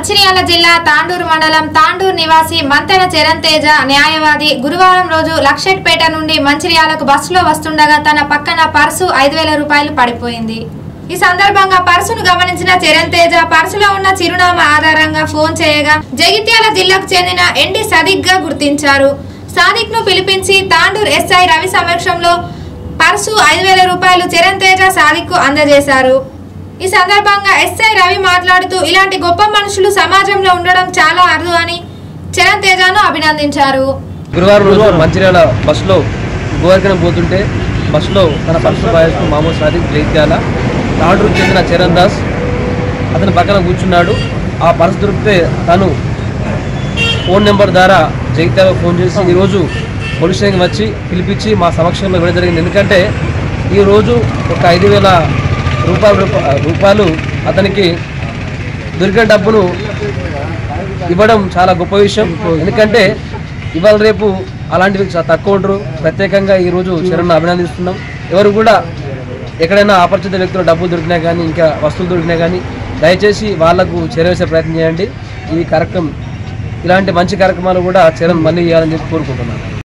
మంచిర్యాల జిల్లా తాండూరు మండలం తాండూరు నివాసి మంతెన చరణ్ తేజ న్యాయవాది గురువారం రోజు లక్షెట్పేట నుండి మంచిర్యాలకు బస్సులో వస్తుండగా తన పక్కన పర్సు ఐదు వేల రూపాయలు పడిపోయింది ఈ సందర్భంగా పర్సును గమనించిన చరణ్ తేజ పర్సులో ఉన్న చిరునామా ఆధారంగా ఫోన్ చేయగా జగిత్యాల జిల్లాకు చెందిన ఎండి సదిక్ గా గుర్తించారు సాదిక్ ను పిలిపించి తాండూర్ ఎస్ఐ రవి సమక్షంలో పర్సు ఐదు వేల రూపాయలు చరణ్ తేజ సాదిక్ కు అందజేశారు ఈ సందర్భంగా ఎస్ఐ రవి మాట్లాడుతూ ఇలాంటి గొప్ప మనుషులు సమాజంలో ఉండడం చాలా అరుదు అని చరణ్ తేజను అభినందించారు గురువారం రోజు మంచిర్యాల బస్సులో గోవర్కనం పోతుంటే బస్సులో తన పర్సు బాయస్తూ మామూలు సాదిక్ జైత్యాల తాండ్రుకు చెందిన చరణ్ దాస్ అతని పక్కన కూర్చున్నాడు ఆ పర్సు దొరికితే తను ఫోన్ నెంబర్ ద్వారా జగిత్యాలకు ఫోన్ చేసి ఈరోజు పోలీస్ స్టేషన్కి వచ్చి పిలిపించి మా సమక్షంలో ఇవ్వడం జరిగింది ఎందుకంటే ఈరోజు ఒక ఐదు వేల రూపాయల రూప- రూపాయలు అతనికి దొరికిన డబ్బును ఇవ్వడం చాలా గొప్ప విషయం ఎందుకంటే ఇవాళ రేపు అలాంటివి చాలా తక్కువ ఉంటారు ప్రత్యేకంగా ఈరోజు చరణ్ అభినందిస్తున్నాం ఎవరు కూడా ఎక్కడైనా అపరిచిత వ్యక్తులు డబ్బులు దొరికినా కానీ ఇంకా వస్తువులు దొరికినా కానీ దయచేసి వాళ్లకు చేరవేసే ప్రయత్నం చేయండి ఈ కార్యక్రమం ఇలాంటి మంచి కార్యక్రమాలు కూడా చరణ్ మళ్ళీ చేయాలని చెప్పి కోరుకుంటున్నాను